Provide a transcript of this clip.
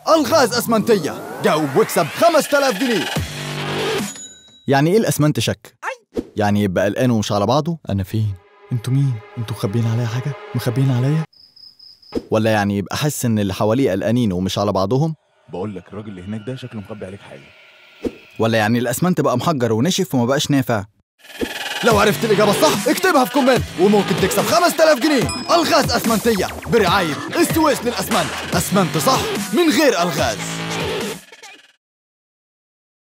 الغاز اسمنتيه جاوب واكسب 5000 جنيه يعني ايه الاسمنت شك يعني يبقى قلقان ومش على بعضه انا فين انتوا مين انتوا مخبيين عليا حاجه مخبيين عليا ولا يعني يبقى حاسس ان اللي حواليه قلقانين ومش على بعضهم بقول لك الراجل اللي هناك ده شكله مخبي عليك حاجه ولا يعني الاسمنت بقى محجر ونشف وما بقاش نافع لو عرفت الإجابة الصح اكتبها في كومنت وممكن تكسب 5000 جنيه ألغاز أسمنتية برعاية السويس للأسمنت أسمنت صح من غير ألغاز